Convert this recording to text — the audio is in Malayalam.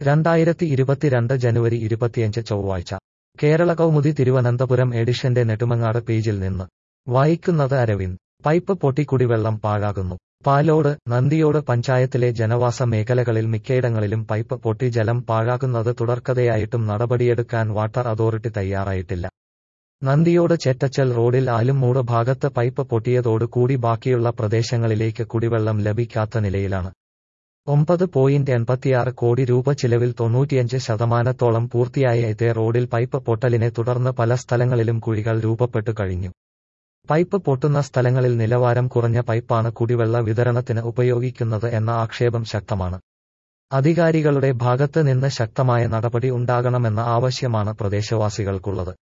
രണ്ടായിരത്തി ഇരുപത്തിരണ്ട് ജനുവരി ഇരുപത്തിയഞ്ച് ചൊവ്വാഴ്ച കേരള കൗമുദി തിരുവനന്തപുരം എഡിഷന്റെ നെടുമങ്ങാട് പേജിൽ നിന്ന് വായിക്കുന്നത് അരവിന്ദ് പൈപ്പ് പൊട്ടി കുടിവെള്ളം പാഴാകുന്നു പാലോട് നന്ദിയോട് പഞ്ചായത്തിലെ ജനവാസ മേഖലകളിൽ മിക്കയിടങ്ങളിലും പൈപ്പ് പൊട്ടി ജലം പാഴാകുന്നത് തുടർക്കഥയായിട്ടും നടപടിയെടുക്കാൻ വാട്ടർ അതോറിറ്റി തയ്യാറായിട്ടില്ല നന്ദിയോട് ചേറ്റച്ചൽ റോഡിൽ ആലുംമൂട് ഭാഗത്ത് പൈപ്പ് പൊട്ടിയതോട് കൂടി ബാക്കിയുള്ള പ്രദേശങ്ങളിലേക്ക് കുടിവെള്ളം ലഭിക്കാത്ത നിലയിലാണ് ഒമ്പത് പോയിന്റ് എൺപത്തിയാറ് കോടി രൂപ ചിലവിൽ തൊണ്ണൂറ്റിയഞ്ച് ശതമാനത്തോളം പൂർത്തിയായ ഇതേ റോഡിൽ പൈപ്പ് പൊട്ടലിനെ തുടർന്ന് പല സ്ഥലങ്ങളിലും കുഴികൾ രൂപപ്പെട്ടു കഴിഞ്ഞു പൈപ്പ് പൊട്ടുന്ന സ്ഥലങ്ങളിൽ നിലവാരം കുറഞ്ഞ പൈപ്പാണ് കുടിവെള്ള വിതരണത്തിന് ഉപയോഗിക്കുന്നത് എന്ന ആക്ഷേപം ശക്തമാണ് അധികാരികളുടെ ഭാഗത്ത് നിന്ന് ശക്തമായ നടപടി ഉണ്ടാകണമെന്ന ആവശ്യമാണ് പ്രദേശവാസികൾക്കുള്ളത്